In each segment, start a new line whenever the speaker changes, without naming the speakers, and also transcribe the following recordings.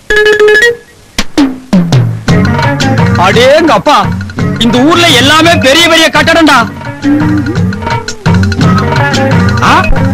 அடேங்க அப்பா இந்த ஊர்ல எல்லாமே பெரிய பெரிய கட்டடம்டா ஆ?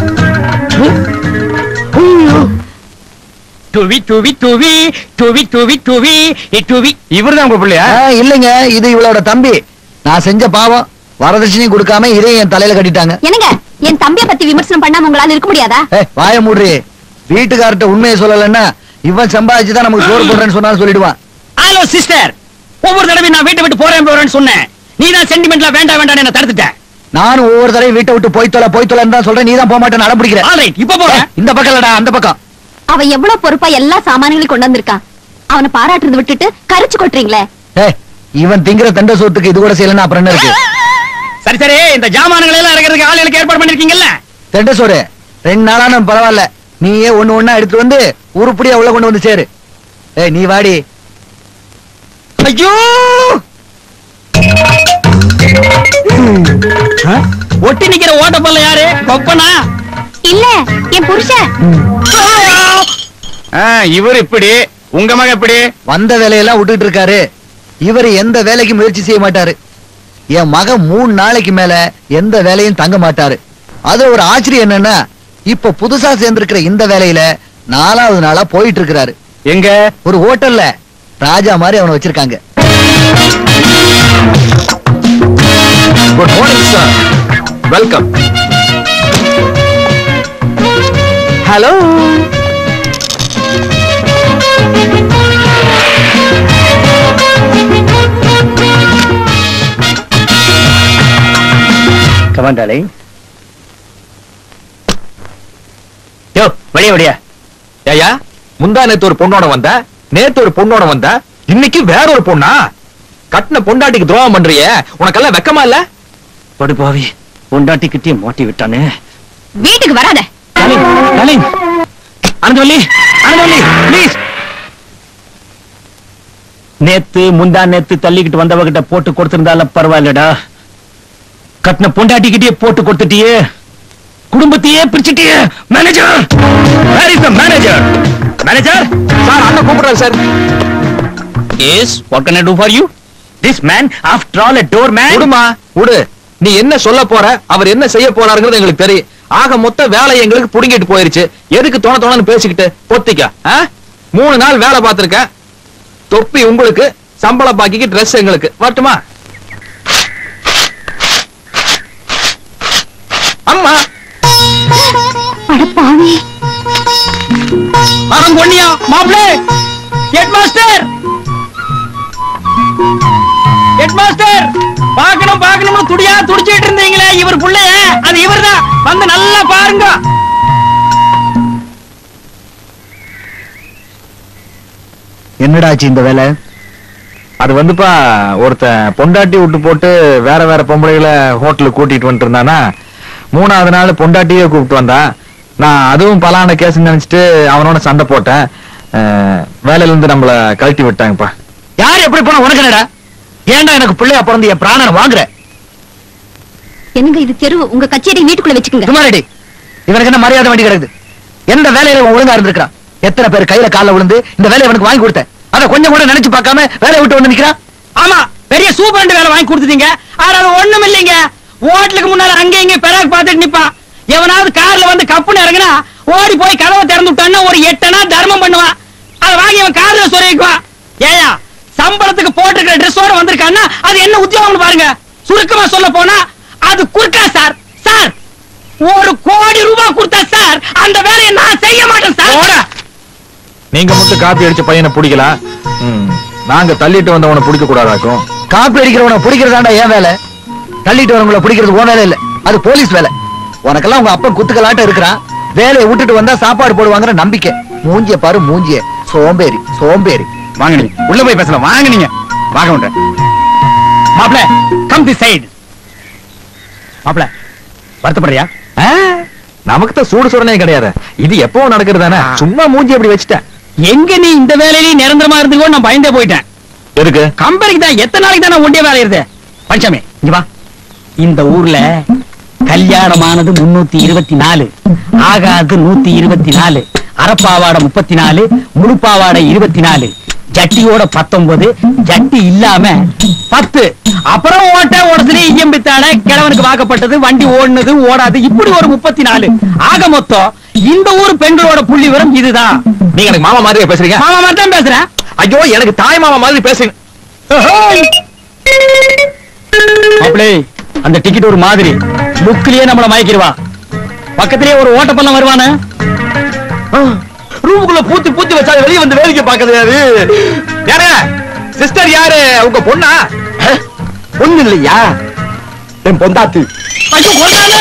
டுவி டுவி டுவி டுவி டுவி டுவி இ டுவி இவர்தான் உங்க பிள்ளையா
ஆ, இல்லைங்க இது இவளோட தம்பி நான் செஞ்ச பாவம் வரதட்சணையும் கொடுக்காம இதையும் என் தலையில கட்டிட்டாங்க
என்னங்க என் தம்பிய பத்தி விமர்சனம் பண்ணாம உங்களால இருக்க முடியாதா
ஏய், வாய மூடுறி வீட்டுக்கார்ட்ட உண்மையை சொல்லலைன்னா இவன் சம்பாதிச்சுதான் நமக்கு சோறு போடுறேன்னு சொன்னாலும் சொல்லிடுவான்
ஹலோ சிஸ்டர் ஒவ்வொரு தடவையும் நான் வீட்டை விட்டு போறேன் போறேன்னு சொன்னேன் நீ தான் சென்டிமெண்ட்ல வேண்டாம் வேண்டாம் என்ன தடுத்துட்டேன்
நானும் ஒவ்வொரு தடவையும் வீட்டை விட்டு போய் தொலை போய் தொலைன்னு தான் சொல்றேன் நீ தான் போக மாட்டேன் நட பிடிக்கிற
ஆல்ரைட் இப்ப போறேன்
இந்த பக்கம் இல்லடா அந்த பக்கம்
அவன் எவ்வளவு பொறுப்பா எல்லா சாமான்களையும் கொண்டு வந்திருக்கான் அவனை பாராட்டுறது விட்டுட்டு கரிச்சு கொட்டுறீங்களே
ஏய் இவன் திங்கிற தண்ட சோத்துக்கு இது கூட செய்யலன்னா அப்புறம் என்ன இருக்கு
சரி சரி இந்த ஜாமான்களை எல்லாம் இறக்கிறதுக்கு ஆளுகளுக்கு ஏற்பாடு பண்ணிருக்கீங்கல்ல
தெண்ட சோறு ரெண்டு நாளான பரவாயில்ல நீயே ஒண்ணு ஒண்ணா எடுத்து வந்து உருப்படியா உள்ள கொண்டு வந்து சேரு ஏய் நீ வாடி
ஐயோ ஆ? ஒட்டி நிக்கிற ஓட்டப்பல்ல யாரு கொப்பனா
இல்ல என் புருஷன்
இவர் இப்படி உங்க மக இப்படி
வந்த வேலையெல்லாம் விட்டுட்டு இருக்காரு இவர் எந்த வேலைக்கு முயற்சி செய்ய மாட்டாரு என் மகன் மூணு நாளைக்கு மேல எந்த வேலையும் தங்க மாட்டாரு அதுல ஒரு ஆச்சரியம் என்னன்னா இப்ப புதுசா சேர்ந்திருக்கிற இந்த வேலையில நாலாவது நாளா போயிட்டு இருக்கிறாரு
எங்க
ஒரு ஹோட்டல்ல ராஜா மாதிரி அவனை வச்சிருக்காங்க
good morning sir welcome
hello come on darling யோ வெளிய வெளிய
ஏயா முந்தா நேத்து ஒரு பொண்ணோட வந்த நேத்து ஒரு பொண்ணோட வந்த இன்னைக்கு வேற ஒரு பொண்ணா கட்டின பொண்டாட்டிக்கு துரோகம் பண்றியே உனக்கெல்லாம் வெக்கமா இல்ல
படுபாவி பொண்டாட்டி கிட்டே மாட்டி விட்டானே
வீட்டுக்கு வராத
darling darling Ananthavalli Ananthavalli please நேத்து முந்தா நேத்து தள்ளிக்கிட்டு வந்தவகிட்ட போட்டு கொடுத்திருந்தால பரவாயில்லடா கட்டின பொண்டாட்டிக்கிட்டே போட்டு கொடுத்துட்டியே குடும்பத்தையே பிரிச்சுட்டியே manager where is the manager manager
sir அண்ணன் கூப்பிடுறாரு sir
yes what can I do for you this man after all a doorman
விடுமா விடு நீ என்ன சொல்ல போற அவர் என்ன செய்ய போறாருங்கிறது எங்களுக்கு தெரியும் ஆக மொத்த வேலை எங்களுக்கு புடுங்கிட்டு போயிருச்சு எதுக்கு தோண தோணன்னு பேசிக்கிட்டு பொத்திக்க ஆ? மூணு நாள் வேலை பார்த்திருக்க தொப்பி உங்களுக்கு சம்பள பாக்கிக்கு Dress எங்களுக்கு வரட்டுமா அம்மா
அடப்பாவி
மரம் பொண்ணியா மாப்பிளே ஹெட் மாஸ்டர் ஹெட் மாஸ்டர் பார்க்கணும் பார்க்கணும்னு துடியா துடிச்சிட்டு இருந்தீங்களே இவர் புள்ளைய அது இவர்தான் வந்து நல்லா பாருங்க
என்னடாச்சு இந்த வேலை
அது வந்துப்பா ஒருத்தன் பொண்டாட்டி விட்டு போட்டு வேற வேற பொம்பளைகளை ஹோட்டலுக்கு கூட்டிட்டு வந்துட்டு இருந்தானா மூணாவது நாள் பொண்டாட்டியே கூப்பிட்டு வந்தான் நான் அதுவும் பலான கேஸ் நினைச்சிட்டு அவனோட சண்டை போட்டேன் அஹ், வேலையில இருந்து நம்மள கழட்டி விட்டாங்கப்பா
யார் எப்படி போனா உனக்கு என்னடா ஏன்டா எனக்கு பிள்ளையா பிறந்து என் பிராணனை வாங்குற
என்னங்க இது தெரு உங்க கச்சேரி வீட்டுக்குள்ள வச்சுக்கோங்க
சுமாரடி இவனுக்கு என்ன மரியாதை வேண்டி கிடக்குது எந்த வேலையில இவன் ஒழுங்கா இருந்திருக்கான் எத்தனை பேர் கையில கால்ல விழுந்து இந்த வேலையை அவனுக்கு வாங்கி கொடுத்தேன் அதை கொஞ்சம் கூட நினைச்சு பார்க்காம வேலையை விட்டு வந்து நிக்கிறான்
ஆமா பெரிய சூப்பர் வேலை வாங்கி கொடுத்துட்டீங்க ஆனா அது ஒண்ணும் இல்லைங்க ஹோட்டலுக்கு முன்னால அங்க இங்க பெறாக் பார்த்துட்டு நிப்பான் எவனாவது கார்ல வந்து கப்புன்னு இறங்குனா ஓடி போய் கதவை திறந்து விட்டான்னா ஒரு எட்டனா தர்மம் பண்ணுவான் அதை வாங்கி அவன் கார்ல சொருகிக்குவான் ஏயா சம்பளத்துக்கு போட்டிருக்கிற ட்ரெஸ்ஸோட வந்திருக்கான்னா அது என்ன உத்தியோகம்னு பாருங்க சுருக்கமா சொல்ல போனா அது குறுக்கா சார் சார் ஒரு கோடி ரூபாய் கொடுத்தா சார் அந்த வேலையை நான் செய்ய மாட்டேன் சார்
நீங்க மட்டும் காப்பி அடிச்ச பையனை பிடிக்கலாம் ம், நாங்க தள்ளிட்டு வந்தவனை பிடிக்க கூடாதாக்கும்
காப்பி அடிக்கிறவனை பிடிக்கிறதாண்டா ஏன் வேலை தள்ளிட்டு வரவங்கள பிடிக்கிறது உன் வேலை இல்ல அது போலீஸ் வேலை உனக்கெல்லாம் உங்க அப்பன் குத்துக்கலாட்டம் இருக்கிறான் வேலையை விட்டுட்டு வந்தா சாப்பாடு போடுவாங்கிற நம்பிக்கை மூஞ்சிய பாரு மூஞ்சிய சோம்பேறி சோம்பேறி
வாங்க நீங்க உள்ள போய் பேசலாம் வாங்க நீங்க வாங்க உண்ட மாப்ள கம் தி சைடு மாப்ள வருத்தப்படுறியா
ஆ, நமக்கு தான் சூடு சுடனே கிடையாது இது எப்பவும் நடக்கிறது தானே சும்மா மூஞ்சி அப்படி வச்சுட்டேன்
எங்க நீ இந்த வேலையிலேயே நிரந்தரமா இருந்துக்கோ நான் பயந்தே போயிட்டேன்
எதுக்கு
கம்பெனிக்கு தான் எத்தனை நாளைக்கு தான் நான் ஒண்டிய வேலை இருது பஞ்சமி இங்க வா இந்த ஊர்ல கல்யாணமானது முன்னூத்தி இருபத்தி நாலு ஆகாது நூத்தி இருபத்தி நாலு அரைப்பாவாடை முப்பத்தி நாலு முழுப்பாவாடை இருபத்தி நாலு ஜட்டியோட பத்தொன்பது ஜட்டி இல்லாம பத்து அப்புறம் ஓட்ட ஓடத்துல இயம்பித்தாட கிழவனுக்கு வாக்கப்பட்டது வண்டி ஓடுனது ஓடாது இப்படி ஒரு முப்பத்தி நாலு ஆக மொத்தம் இந்த ஊர் பெண்களோட புள்ளி விவரம் இதுதான்
நீங்க எனக்கு மாமா மாதிரி பேசுறீங்க
மாமா மாதிரி தான் பேசுறேன்
ஐயோ எனக்கு தாய் மாமா மாதிரி பேசுறீங்க
மாப்பிளே அந்த டிக்கெட் ஒரு மாதிரி புக்லயே நம்மள மயக்கிடுவா பக்கத்திலேயே ஒரு ஓட்டப்பள்ளம் வருவானு
ரூமுக்குள்ள பூத்தி பூத்தி வச்சா வெளிய வந்து வேடிக்கை பாக்குது அது யாரு சிஸ்டர் யாரு உங்க பொண்ணா பொண்ணு இல்லையா என் பொந்தாத்து
ஐயோ கொண்டாலே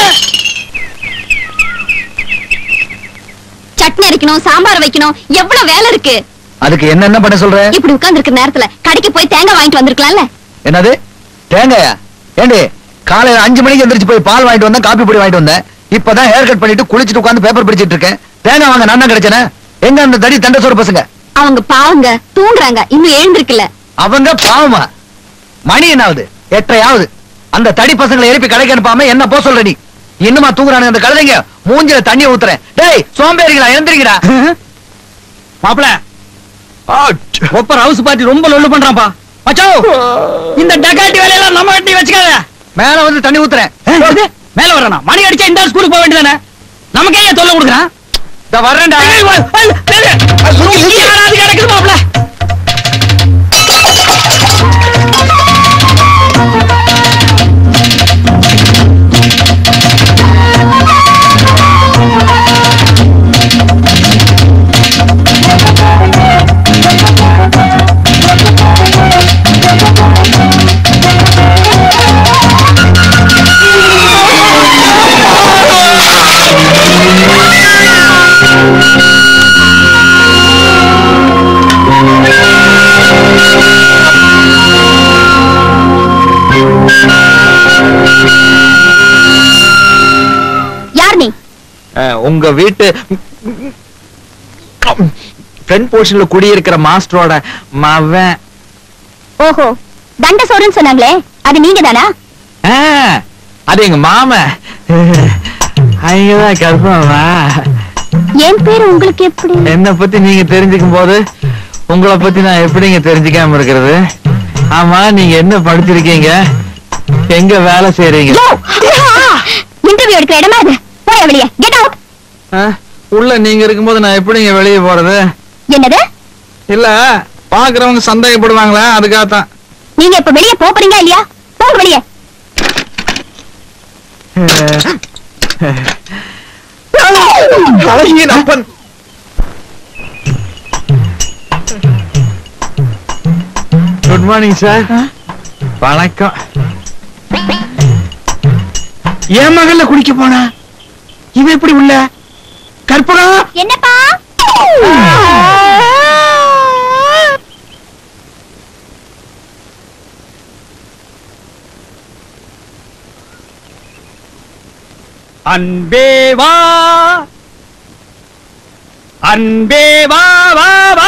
சட்னி அரைக்கணும் சாம்பார் வைக்கணும் எவ்வளவு வேலை இருக்கு
அதுக்கு என்னென்ன பண்ண சொல்ற
இப்படி உட்கார்ந்து இருக்கிற நேரத்துல கடைக்கு போய் தேங்காய் வாங்கிட்டு வந்திருக்கலாம்ல
என்னது தேங்காயா ஏண்டி காலையில அஞ்சு மணிக்கு எந்திரிச்சு போய் பால் வாங்கிட்டு வந்தேன் காப்பி பொடி வாங்கிட்டு வந்தேன் இப்பதான் ஹேர் கட் பண்ணிட்டு குளிச்சிட்டு உட்கார்ந்து பேப்பர் படிச்சிட்டு இருக்கேன் தேங்காய் வாங்க நான் தான் கிடைச்சேனே எங்க அந்த தடி தண்டை சோறு பசங்க
அவங்க பாவங்க தூங்குறாங்க இன்னும் எழுந்திருக்கல
அவங்க பாவமா மணி என்னாவது எட்டரையாவது அந்த தடி பசங்களை எழுப்பி கடைக்கு அனுப்பாம என்ன போ சொல்ற நீ இன்னுமா தூங்குறானுங்க அந்த கழுதைங்க மூஞ்சில தண்ணி ஊத்துறேன் டேய் சோம்பேறிகளா எழுந்திருக்கிறா
மாப்பிள ஒப்பர் ஹவுஸ் பார்ட்டி ரொம்ப லொல்லு பண்றான்ப்பா மச்சோ இந்த டக்காட்டி வேலையெல்லாம் நம்ம கட்டி வச்சுக்காத
மேல வந்து தண்ணி ஊத்துறேன்
இது, மேல வரானா மணி அடிச்சா இந்த ஸ்கூலுக்கு போக வேண்டியதானே நமக்கே ஏன் தொல்லை கொடுக்குறான்
இந்த வர்றேன்டா
ஏய், வா, ஏய், ஏய், ஏய், சுத்தி யாராவது கிடக்குது மாப்பிள
யார் நீ
அஹ், உங்க வீட்டு ஃப்ரண்ட் போர்ஷன்ல குடியிருக்கிற மாஸ்டரோட மவன்
ஓஹோ தண்ட சோறுன்னு சொன்னாங்களே அது நீங்க தானா
ஆ, அது எங்க மாமன் ஐயோதான் கருப்பமா
என் பேரு உங்களுக்கு எப்படி
என்ன பத்தி நீங்க தெரிஞ்சுக்கும் போது உங்களை பத்தி நான் எப்படிங்க தெரிஞ்சுக்காம இருக்கிறது ஆமா நீங்க என்ன படிச்சிருக்கீங்க எங்க வேலை செய்றீங்க
இன்டர்வியூ எடுக்கிற இடமா இது போய் வெளியே கெட் அவுட்
ஆ, உள்ள நீங்க இருக்கும்போது நான் எப்படிங்க வெளியே போறது
என்னது
இல்ல பாக்குறவங்க சந்தேகப்படுவாங்களா அதுக்காகத்தான்
நீங்க இப்ப வெளியே போறீங்களா இல்லையா போங்க வெளியே
அழகிய நப்பன் குட் மார்னிங் சார் வணக்கம்
என் மகள்ல குடிக்க போனா இவன் எப்படி உள்ள கற்பகம்
என்னப்பா
அன்பே வா அன்பே வா வா வா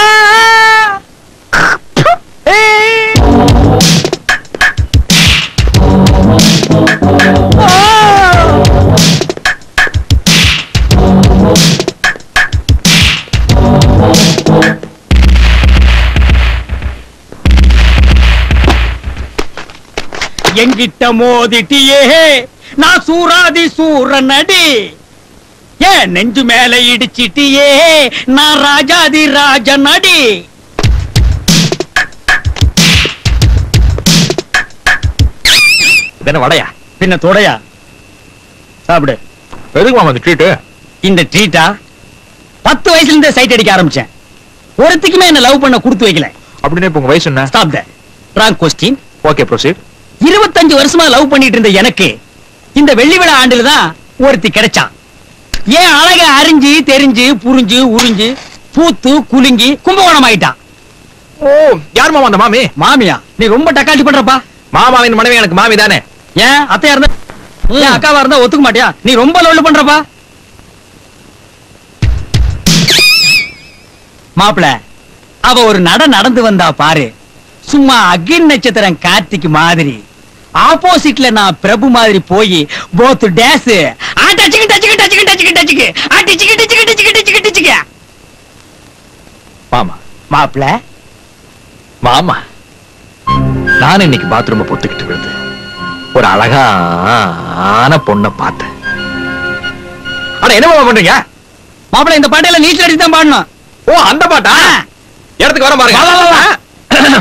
ஏய். ஆ. எங்கிட்ட மோதிட்டியே நான் சூராதி சூரனடி ஏன் நெஞ்சு மேல இடிச்சிட்டியே நான் ராஜாதி ராஜனடி
என்ன வடையா
பின்ன தொடையா சாப்பிடு
எதுக்கு மாமா இந்த ட்ரீட்டு
இந்த ட்ரீட்டா பத்து வயசுல இருந்தே சைட் அடிக்க ஆரம்பிச்சேன் ஒருத்திக்குமே என்ன லவ் பண்ண கொடுத்து வைக்கல
அப்படின்னு இப்ப உங்க வயசு என்ன
stop the wrong question
okay proceed
இருபத்தஞ்சு வருஷமா லவ் பண்ணிட்டு இருந்த எனக்கு இந்த வெள்ளி விழா ஆண்டுல தான் ஒருத்தி கிடைச்சான் ஏன் அழக அறிஞ்சு தெரிஞ்சு புரிஞ்சு உறிஞ்சு பூத்து குலுங்கி கும்பகோணம் ஆயிட்டான்
ஓ யார் மாமா அந்த மாமி
மாமியா நீ ரொம்ப டக்காட்டி பண்றப்பா
மாமாவின் மனைவி எனக்கு மாமி தானே
ஏன் அத்தையா இருந்தா ஏன் அக்காவா இருந்தா ஒத்துக்க மாட்டியா நீ ரொம்ப லொல்லு பண்றப்பா மாப்பிள அவ ஒரு நட நடந்து வந்தா பாரு சும்மா அகின் நட்சத்திரம் கார்த்திக் மாதிரி ஆப்போசிட்ல நான் பிரபு மாதிரி போய் போத் டேஸ் ஆ டச்சுக்கு டச்சுக்கு டச்சுக்கு டச்சுக்கு டச்சுக்கு ஆ டிச்சுக்கு டிச்சுக்கு டிச்சுக்கு டிச்சுக்கு டிச்சுக்கு
மாமா
மாப்பிள
மாமா நான் இன்னைக்கு பாத்ரூம் பொத்துக்கிட்டு விழுந்து ஒரு அழகான பொண்ணை பார்த்தேன் அட என்ன மாமா பண்றீங்க
மாப்பிள இந்த பாட்டையில நீச்சல் அடிச்சு தான் பாடணும்
ஓ அந்த பாட்டா இடத்துக்கு வர பாருங்க
வா, வா, வா, வா.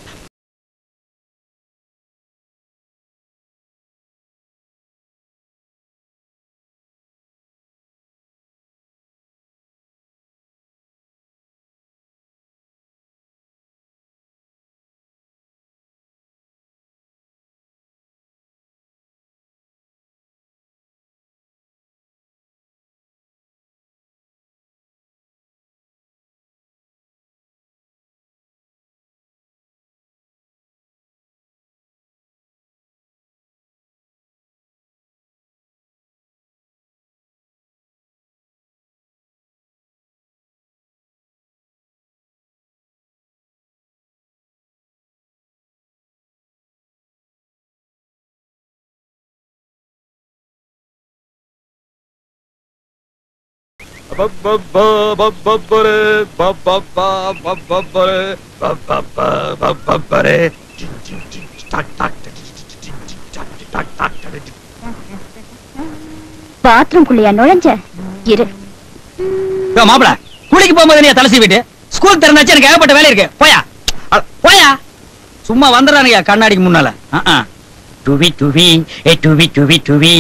பாத்ரூம் குள்ளையா நுழைஞ்ச இரு
ஏய், மாப்பிள குளிக்க போகும்போது நீ தலை சீவிட்டு ஸ்கூல் திறந்தாச்சு எனக்கு ஏகப்பட்ட வேலை இருக்கு போயா அட, போயா சும்மா வந்துடுறானுங்க கண்ணாடிக்கு முன்னால அஹ், அஹ். டுவி டுவி ஏ டுவி டுவி டுவி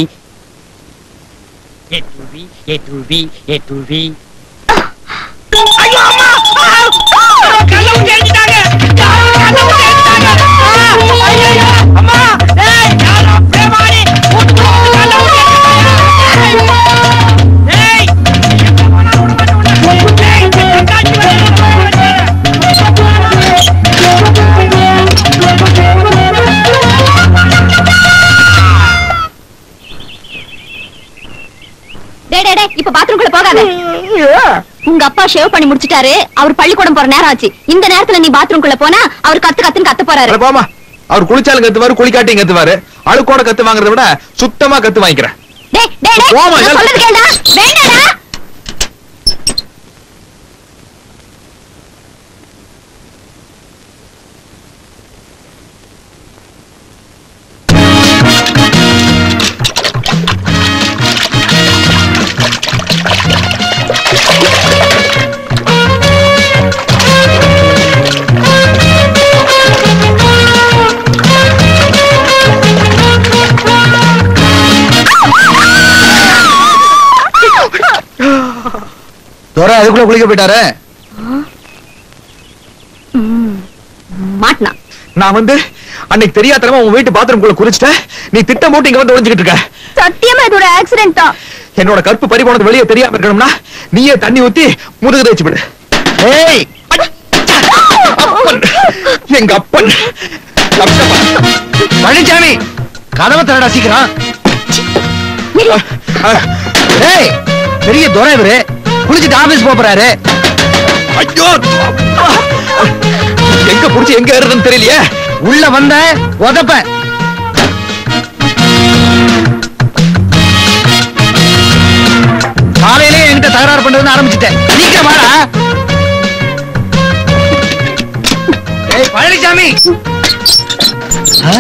ஏ டுவி ஏ டுவி ஏ டுவி ஐயோ அம்மா ஆ! ஆ! கதவு திறந்துட்டாங்க. யாரோ கதவு திறந்துட்டாங்க. ஆ! ஐயையோ! அம்மா! ஏய், யாரோ பிரேமாளி! வீட்டுக்குள்ள வந்து கதவு திறந்துட்டாங்க. ஏய்! எங்க போனாலும் விட மாட்டேன் உன்னை. ஏய், தக்காளி வேலை
டே டே டே இப்ப பாத்ரூம் குள்ள போகாத உங்க அப்பா ஷேவ் பண்ணி முடிச்சிட்டாரு அவர் பள்ளிக்கூடம் போற நேரம் ஆச்சு இந்த நேரத்துல நீ பாத்ரூம் குள்ள போனா அவர் கத்து கத்துன்னு கத்த போறாரு
அட போமா அவர் குளிச்சாலும் கத்துவாரு குளிக்காட்டியும் கத்துவாரு அழுக்கோட கத்து வாங்குறத விட சுத்தமா கத்து வாங்கிக்கிறேன்
டேய் டேய் டேய்
போமா,
நான்
ஏன்?
சொல்றது கேளுடா வேண்டாடா
துரை அதுக்குள்ள குளிக்க போயிட்டாரு
மாட்டினான்
நான் வந்து அன்னைக்கு தெரியாதனமா உன் வீட்டு பாத்ரூம் குள்ள குளிச்சிட்டேன் நீ திட்டம் போட்டு இங்க வந்து ஒளிஞ்சுக்கிட்டு இருக்க
சத்தியமா இதோட ஆக்சிடென்ட் தான்
என்னோட கற்பு பறி போனது வெளியே தெரியாம இருக்கணும்னா நீயே தண்ணி ஊத்தி முதுகு தேய்ச்சி விடு
ஏய்
அப்பன் எங்க அப்பன் தப்பிச்சப்பா.
பழனிசாமி கதவை திறடா சீக்கிரம்
அஹ்,
ஏய் பெரிய துரை இவரு குளிச்சுட்டு ஆபீஸ் போறாரு
ஐயோ அப்பா. எங்க புடிச்சு எங்க ஏறுறதுன்னு தெரியலையே
உள்ள வந்த உதப்ப காலையிலே என்கிட்ட தகராறு பண்றதுன்னு ஆரம்பிச்சிட்டேன் சீக்கிரம் வாடா ஏய் பழனிசாமி ஆ?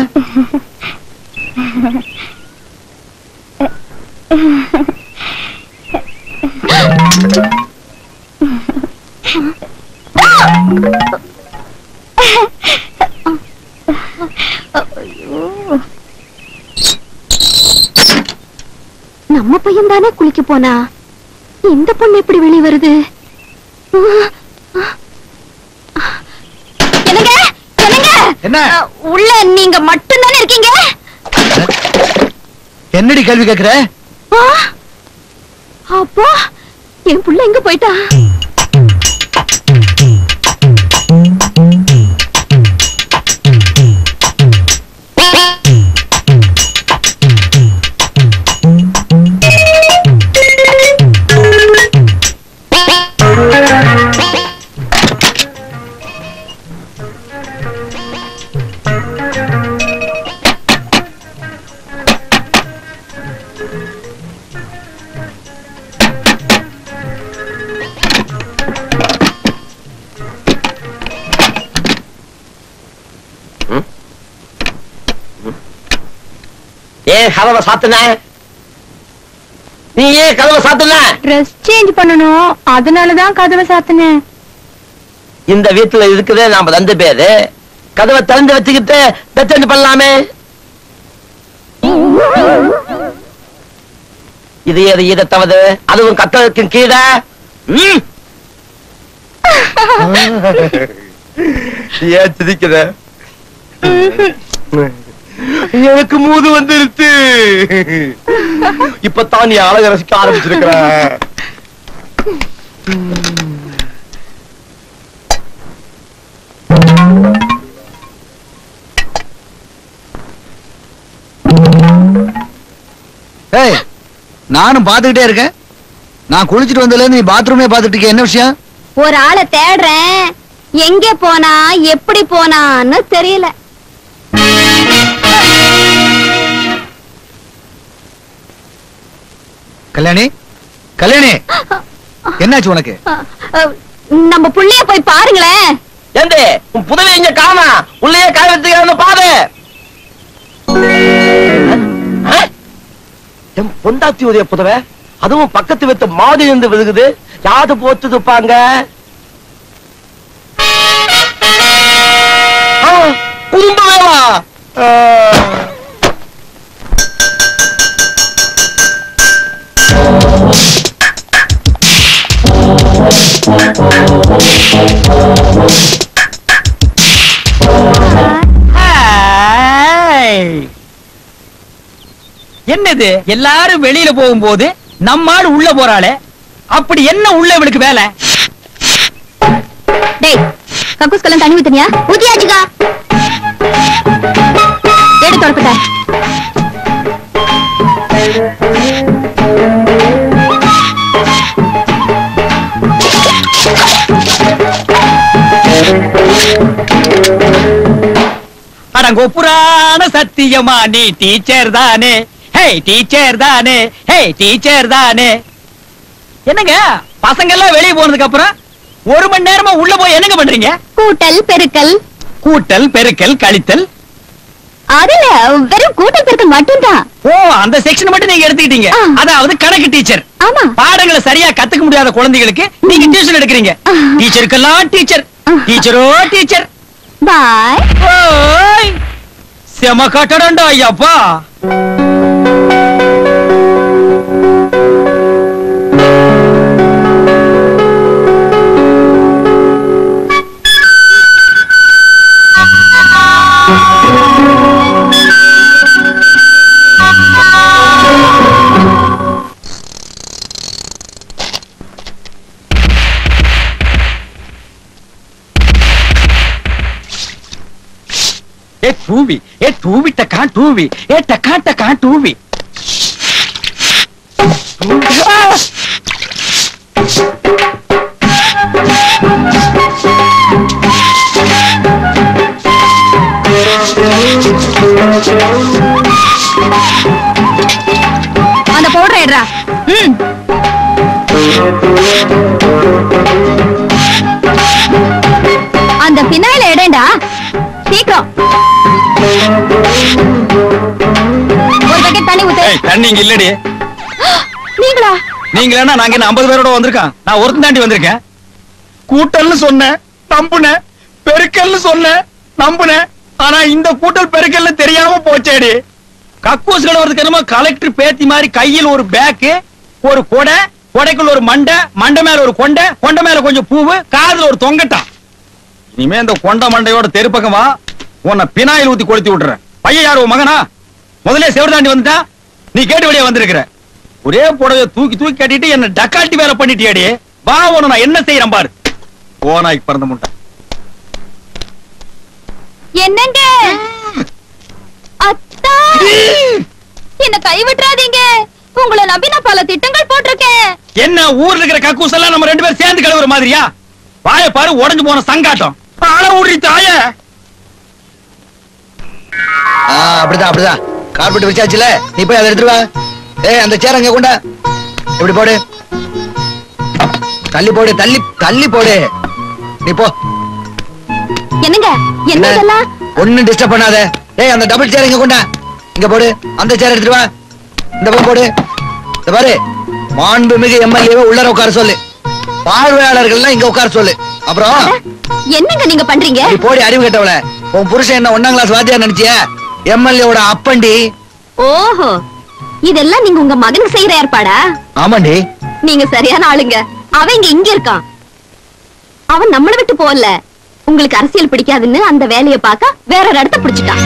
நம்ம பையன் தானே குளிக்க போனா இந்த பொண்ணு எப்படி வெளிய வருது என்னங்க என்னங்க
என்ன?
அஹ், உள்ள நீங்க மட்டும் தானே இருக்கீங்க
என்னடி கேள்வி கேக்குற
ஆ? அப்பா என் புள்ள எங்க போயிட்டா
ஏன் கதவை சாத்துன நீ ஏன் கதவை சாத்துன
ட்ரெஸ் சேஞ்ச் பண்ணணும் அதனாலதான் கதவை சாத்தினேன்
இந்த வீட்டுல இருக்குதே நாம ரெண்டு பேரு கதவை திறந்து வச்சுக்கிட்டு பெத்தண்டு பண்ணலாமே இது ஏது ஈர தவது அதுவும் கத்தலுக்கு கீழே ம். ஏன் சிரிக்கிற எனக்கு மூது வந்துருச்சு இப்பதான் நீ அழக ரசிக்க ஆரம்பிச்சிருக்கிற
ஏய் நானும் பாத்துக்கிட்டே இருக்கேன் நான் குளிச்சிட்டு வந்ததுல இருந்து நீ பாத்ரூமே பாத்துட்டு இருக்க என்ன விஷயம்
ஒரு ஆளை தேடுறேன் எங்க போனா எப்படி போனான்னு தெரியல
கல்யாணி கல்யாணி என்னாச்சு உனக்கு
அஹ், அஹ், நம்ம புள்ளைய போய் பாருங்களேன்
ஏண்டே உன் புதவை இங்க காணா உள்ளே காய வச்சுக்கிறன்னு பாரு ஆ? என் பொண்டாத்தி உதய புதவை அதுவும் பக்கத்து வைத்த மாடி இருந்து விழுகுது யாது போத்து துப்பாங்க ஆ, குடும்ப வேவா ஆ.
ஹாய். என்னது எல்லாரும் வெளியில போகும்போது நம்மால் உள்ள போறாளே அப்படி என்ன உள்ள இவளுக்கு வேலை
டேய் கக்கூஸ்கெல்லாம் தண்ணி ஊத்துனியா ஊத்தியாச்சுக்கா எடு தொடப்பட்ட
அடங்கோ புராண சத்தியமா நீ டீச்சர் தானே ஹே டீச்சர் தானே ஹே டீச்சர் தானே என்னங்க பசங்க எல்லாம் வெளியே போனதுக்கு அப்புறம் ஒரு மணி நேரமா உள்ள போய் என்னங்க பண்றீங்க
கூட்டல் பெருக்கல்
கூட்டல் பெருக்கல் கழித்தல்
அதுல வெறும் கூட்டல் பெருக்கல் மட்டும்தான்
ஓ அந்த செக்ஷன் மட்டும் நீங்க எடுத்துக்கிட்டீங்க
ஆ.
அதாவது கணக்கு டீச்சர்
ஆமா
பாடங்களை சரியா கத்துக்க முடியாத குழந்தைகளுக்கு நீங்க டியூஷன் எடுக்கிறீங்க
ஆ.
டீச்சருக்கெல்லாம் டீச்சர்
ஆ.
டீச்சரோ டீச்சர்
பாய்
ஓய் செம கட்டடம்டா ஐயாப்பா ஏ டூவி ஏ டூவி டக்கா டூவி ஏ டக்கா டக்கா டூவி ஆ!
அந்த பவுடர் எடுறா ம் அந்த பின்னாயில எடுடா சீக்கிரம் ஒரு பக்கெட் தண்ணி ஊத்து
ஏய், தண்ணி இங்க இல்லடி
நீங்களா
நீங்க என்ன நாங்க என்ன 50 பேரோட வந்திருக்கோம் நான் ஒருத்தன் தாண்டி வந்திருக்கேன் கூட்டல்னு சொன்னேன் நம்புனேன் பெருக்கல்னு சொன்னேன் நம்புனேன் ஆனா இந்த கூட்டல் பெருக்கல்னு தெரியாம போச்சேடி கக்கூஸ் வரதுக்கு என்னமோ கலெக்டர் பேத்தி மாதிரி கையில் ஒரு பேக்கு ஒரு கொடை கொடைக்குள்ள ஒரு மண்டை மண்டை மேல ஒரு கொண்டை கொண்டை மேல கொஞ்சம் பூவு காதுல ஒரு தொங்கட்டான் இனிமே இந்த கொண்ட மண்டையோட தெரு பக்கம் வா உன்னை பினாயில் ஊத்தி கொளுத்தி விட்டுறேன் பையன் யார் உன் மகனா முதல்ல செவரு தாண்டி வந்துட்டா நீ கேட்டு வெளியே வந்திருக்கிற ஒரே புடவைய தூக்கி தூக்கி கட்டிட்டு என்ன டக்காட்டி வேலை பண்ணிட்டியாடி வா உன நான் என்ன செய்யறேன் பாரு ஓனாய்க்கு பிறந்த முட்டை
என்னங்க அத்தா என்ன கை விட்டுறாதீங்க உங்களை நம்பி நான் பல திட்டங்கள் போட்டிருக்கேன்
என்ன ஊர்ல இருக்கிற கக்கூஸ் எல்லாம் நம்ம ரெண்டு பேரும் சேர்ந்து கழுவுற மாதிரியா வாய பாரு உடைஞ்சு போன சங்காட்டம் அழ ஊறி தாய
ஆ, அப்படிதான் அப்படிதான் கார்பெட் வச்சாச்சுல நீ போய் அதை எடுத்துட்டு வா ஏய் அந்த சேர் அங்க கொண்டா இப்படி போடு தள்ளி போடு தள்ளி தள்ளி போடு நீ போ
என்னங்க என்ன இதெல்லாம்
ஒண்ணும் டிஸ்டர்ப் பண்ணாத ஏய் அந்த டபுள் சேர் இங்க கொண்டா இங்க போடு அந்த சேர் எடுத்துட்டு வா இந்த பக்கம் போடு இந்த பாரு மாண்புமிகு எம்எல்ஏவை உள்ளர உட்கார சொல்லு பார்வையாளர்கள்லாம் இங்க உட்கார சொல்லு அப்புறம்
என்னங்க நீங்க பண்றீங்க
நீ போடி அறிவு கட்டவள உன் புருஷன் என்ன ஒண்ணாம் கிளாஸ் வாத்தியார் நினைச்சிய எம்எல்ஏவோட அப்பண்டி
ஓஹோ இதெல்லாம் நீங்க உங்க மகனுக்கு செய்யற ஏற்பாடா
ஆமாண்டி
நீங்க சரியான ஆளுங்க அவன் இங்க இங்க இருக்கான் அவன் நம்மள விட்டு போகல உங்களுக்கு அரசியல் பிடிக்காதுன்னு அந்த வேலையை பார்க்க வேற ஒரு இடத்த பிடிச்சிட்டான்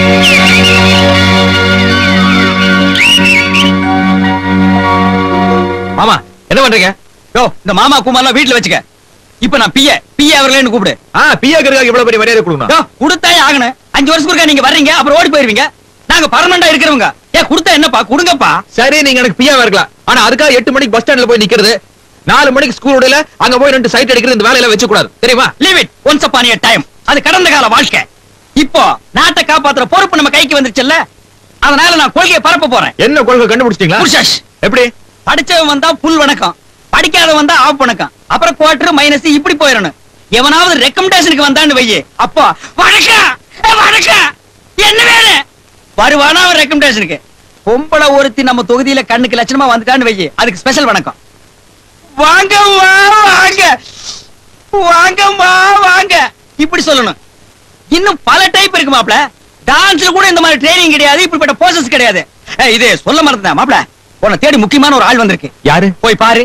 மாமா என்ன பண்றீங்க யோ இந்த மாமா குமார்லாம் வீட்டுல வச்சுக்க இப்ப நான் பிய பிய அவர்களேன்னு கூப்பிடு
ஆ பிஏக்கருக்காக இவ்வளவு பெரிய மரியாதை கொடுக்கணும்
யோ கொடுத்தாயே ஆகணும் அஞ்சு வருஷத்துக்கு ஒருக்கா நீங்க வர்றீங்க அப்புறம் ஓடி போயிருவீங்க நாங்க பர்மனண்டா இருக்கிறவங்க ஏன் கொடுத்தா என்னப்பா கொடுங்கப்பா
சரி நீங்க எனக்கு பிஏவா இருக்கலாம் ஆனா அதுக்காக எட்டு மணிக்கு பஸ் ஸ்டாண்ட்ல போய் நிக்கிறது நாலு மணிக்கு ஸ்கூல் விடல அங்க போய் ரெண்டு சைட் அடிக்கிறது இந்த வேலையில வச்சு கூடாது தெரியுமா
leave it once upon time அது கடந்த கால வாழ்க்கை இப்போ நாட்டை காப்பாத்துற பொறுப்பு நம்ம கைக்கு வந்துருச்சுல்ல அதனால நான் கொள்கையை பரப்ப போறேன்
என்ன கொள்கை கண்டுபிடிச்சிட்டீங்களா
புருஷாஷ்
எப்படி
படிச்சவன் வந்தா புல் வணக்கம் படிக்காதவன் வந்தா ஆஃப் வணக்கம் அப்புறம் குவார்டர் மைனஸ் இப்படி போயிடணும் எவனாவது ரெக்கமெண்டேஷனுக்கு வந்தான்னு வையே அப்போ வணக்கம் ஏ, வணக்கம் என்ன வேணும் வருவானா அவன் ரெக்கமெண்டேஷனுக்கு பொம்பளை ஒருத்தி நம்ம தொகுதியில கண்ணுக்கு லட்சணமா வந்துட்டான்னு வையே அதுக்கு ஸ்பெஷல் வணக்கம் வாங்க வா வாங்க வாங்க வா வாங்க இப்படி சொல்லணும் இன்னும் பல டைப் இருக்கு மாப்ள டான்ஸ்ல கூட இந்த மாதிரி ட்ரைனிங் கிடையாது இப்படிப்பட்ட போசஸ் கிடையாது ஏய், இது சொல்ல மறந்துட்டேன் மாப்ள உன்னை தேடி முக்கியமான ஒரு ஆள் வந்திருக்கு
யாரு
போய் பாரு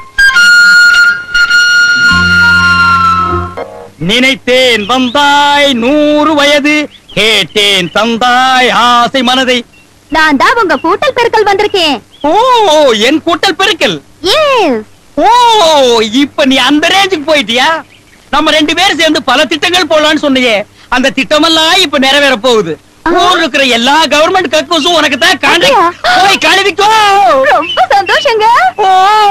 நினைத்தேன் வந்தாய் நூறு வயது கேட்டேன் தந்தாய் ஆசை மனதை
நான் தான் உங்க கூட்டல் பெருக்கல் வந்திருக்கேன்
ஓ என் கூட்டல் பெருக்கல்
எஸ்
ஓ இப்ப நீ அந்த ரேஞ்சுக்கு போயிட்டியா நம்ம ரெண்டு பேரும் சேர்ந்து பல திட்டங்கள் போடலாம்னு சொன்னியே அந்த திட்டமெல்லாம் இப்ப நிறைவேற போகுது ஊர்ல இருக்கிற எல்லா கவர்மெண்ட் கக்கூசும் உனக்கு தான் கான்ட்ராக்ட்
அப்படியா?
போய் கழுவிக்கோ
ரொம்ப சந்தோஷங்க
ஓ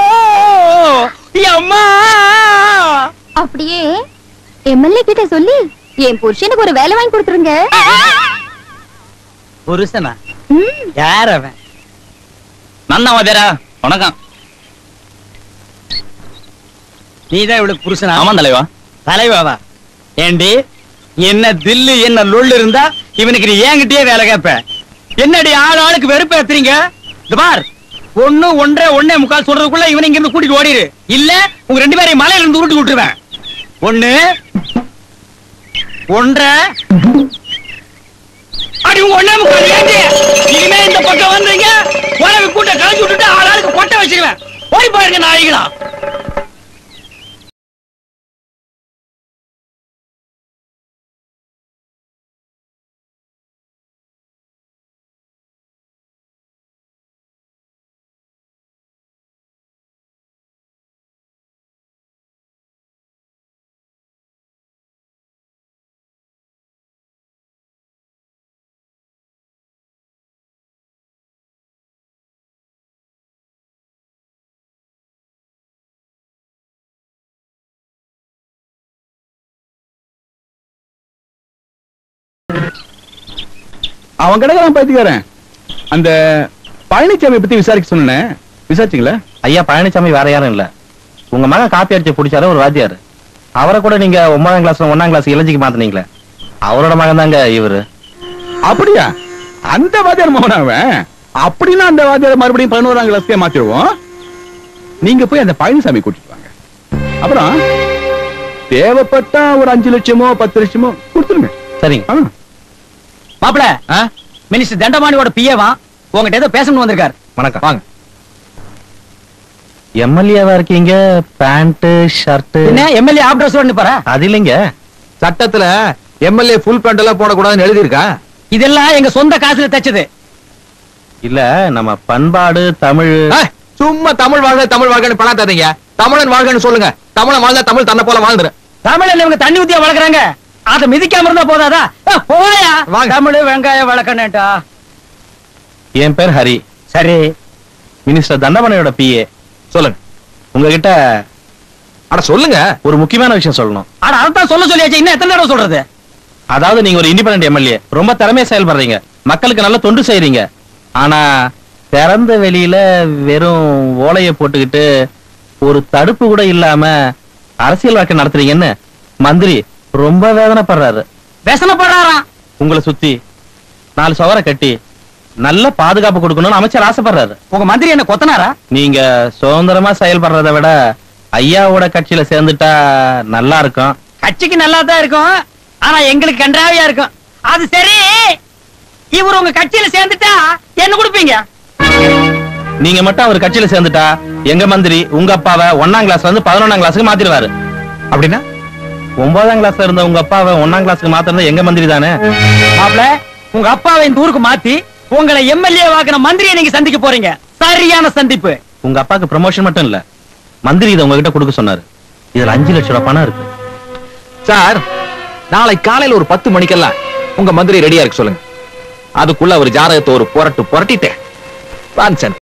அம்மா
அப்படியே எம்எல்ஏ கிட்ட சொல்லி என் புருஷனுக்கு ஒரு வேலை வாங்கி கொடுத்துருங்க
புருஷனா
ம்,
யார் அவன் நன்னா வாத்தியாரா வணக்கம் நீதான் இவளுக்கு புருஷனா ஆமா தலைவா தலைவாவா ஏண்டி என்ன தில்லு என்ன லொள்ளு இருந்தா இவனுக்கு நீ ஏங்கிட்டே வேலை கேப்ப என்னடி ஆள் ஆளுக்கு வெறுப்பு ஏத்துறீங்க இந்த பார் ஒண்ணு ஒன்றரை ஒண்ணே முக்கால் சொல்றதுக்குள்ள இவனை இங்க இருந்து கூட்டிட்டு ஓடிடு இல்ல உங்க ரெண்டு பேரையும் மலையில இருந்து உருட்டி விட்டுருவேன் ஒண்ணு ஒன்றரை அடி உங்க ஒண்ணே முக்கால் ஏண்டி இனிமே இந்த பக்கம் வந்தீங்க உனக்கு கூட்ட கலைச்சு விட்டுட்டு ஆள் ஆளுக்கு கொட்டை வச்சிருவேன் ஓடி போயிருங்க நாய்களா
அவன் கிடக்கிறான் பைத்தியக்காரன் அந்த பழனிசாமி பத்தி விசாரிக்க சொன்னேன் விசாரிச்சீங்களா
ஐயா பழனிசாமி வேற யாரும் இல்ல உங்க மகன் காப்பி அடிச்சு பிடிச்சாரு ஒரு வாத்தியார் அவரை கூட நீங்க ஒன்பதாம் கிளாஸ் ஒன்னாம் கிளாஸ் இளஞ்சிக்கு மாத்தினீங்களே அவரோட மகன் தாங்க இவரு
அப்படியா அந்த வாத்தியார் மகன் அவன் அப்படின்னா அந்த வாத்தியார் மறுபடியும் பதினோராம் கிளாஸ்க்கே மாத்திடுவோம் நீங்க போய் அந்த பழனிசாமி கூட்டிட்டு வாங்க அப்புறம் தேவைப்பட்டா ஒரு அஞ்சு லட்சமோ பத்து லட்சமோ கொடுத்துருங்க
சரிங்க
ஆ.
மாப்பிள
ஆ?
மினிஸ்டர் தண்டபாணியோட பிஏவா உங்ககிட்ட ஏதோ பேசணும்னு வந்திருக்காரு
வணக்கம் வாங்க எம்எல்ஏவா இருக்கீங்க பேண்ட் ஷர்ட்
என்ன எம்எல்ஏ ஆப் ட்ரெஸ் நிப்பாரா
அது இல்லைங்க
சட்டத்துல எம்எல்ஏ ஃபுல் பேண்ட் எல்லாம் போடக்கூடாதுன்னு எழுதி இருக்கா
இதெல்லாம் எங்க சொந்த காசுல தச்சது
இல்ல நம்ம பண்பாடு தமிழ்
சும்மா தமிழ் வாழ்க தமிழ் வாழ்கன்னு பணாத்தாதீங்க தமிழன் வாழ்கன்னு சொல்லுங்க தமிழன் வாழ்ந்தா தமிழ் தன்னை போல வாழ்ந்துரு
தமிழ்ல இவங்க தண்ணி ஊத்தியா வளர்க்குறாங்க அத மிதிக்காம இருந்தா போதாதா ஏ, போயா
வாங்க.
தமிழ் வெங்காயம் வளர்க்கணுட்டா
என் பேர் ஹரி
சரி
மினிஸ்டர் தண்டமனையோட பிஏ
சொல்லுங்க
உங்ககிட்ட
அட சொல்லுங்க
ஒரு முக்கியமான விஷயம் சொல்லணும்
ஆனா அதான் சொல்ல சொல்லியாச்சு இன்னும் எத்தனை தடவை சொல்றது
அதாவது நீங்க ஒரு இண்டிபெண்டன்ட் எம்எல்ஏ ரொம்ப திறமையா செயல்படுறீங்க மக்களுக்கு நல்ல தொண்டு செய்றீங்க ஆனா திறந்த வெளியில வெறும் ஓலைய போட்டுக்கிட்டு ஒரு தடுப்பு கூட இல்லாம அரசியல் வாழ்க்கை நடத்துறீங்கன்னு மந்திரி ரொம்ப வேதனைப்படுறாரு
व्यसனப்படுறாராம்
உங்களை சுத்தி நாலு சவரை கட்டி நல்ல பாதுகாப்பு கொடுக்கணும்னு அமைச்சர் ஆசைப்படுறாரு
உங்க மந்திரி என்ன கொத்தனாரா
நீங்க சுதந்திரமா செயல்படுறதை விட ஐயாவோட கட்சியில சேர்ந்துட்டா நல்லா இருக்கும்
கட்சிக்கு நல்லா தான் இருக்கும் ஆனா எங்களுக்கு கன்றாவியா இருக்கும் அது சரி இவர் உங்க கட்சியில சேர்ந்துட்டா என்ன கொடுப்பீங்க
நீங்க மட்டும் அவர் கட்சியில சேர்ந்துட்டா எங்க மந்திரி உங்க அப்பாவை ஒன்னாம் கிளாஸ்ல இருந்து பதினொன்னாம் கிளாஸுக்கு மாத்திடுவாரு
அப்படின்னா
ஒன்பதாம் கிளாஸ்ல இருந்த உங்க அப்பாவை ஒன்னாம் கிளாஸுக்கு மாத்திருந்தா எங்க மந்திரி தானே
மாப்ள உங்க அப்பாவை இந்த ஊருக்கு மாத்தி உங்களை எம்எல்ஏ வாக்குன மந்திரியை நீங்க சந்திக்க போறீங்க சரியான சந்திப்பு
உங்க அப்பாக்கு ப்ரமோஷன் மட்டும் இல்ல மந்திரி இதை உங்ககிட்ட கொடுக்க சொன்னாரு இதுல அஞ்சு லட்சம் ரூபாய் பணம் இருக்கு
சார் நாளை காலையில ஒரு பத்து மணிக்கெல்லாம் உங்க மந்திரி ரெடியா இருக்கு சொல்லுங்க அதுக்குள்ள அவர் ஜாதகத்தை ஒரு புரட்டு புரட்டிட்டேன்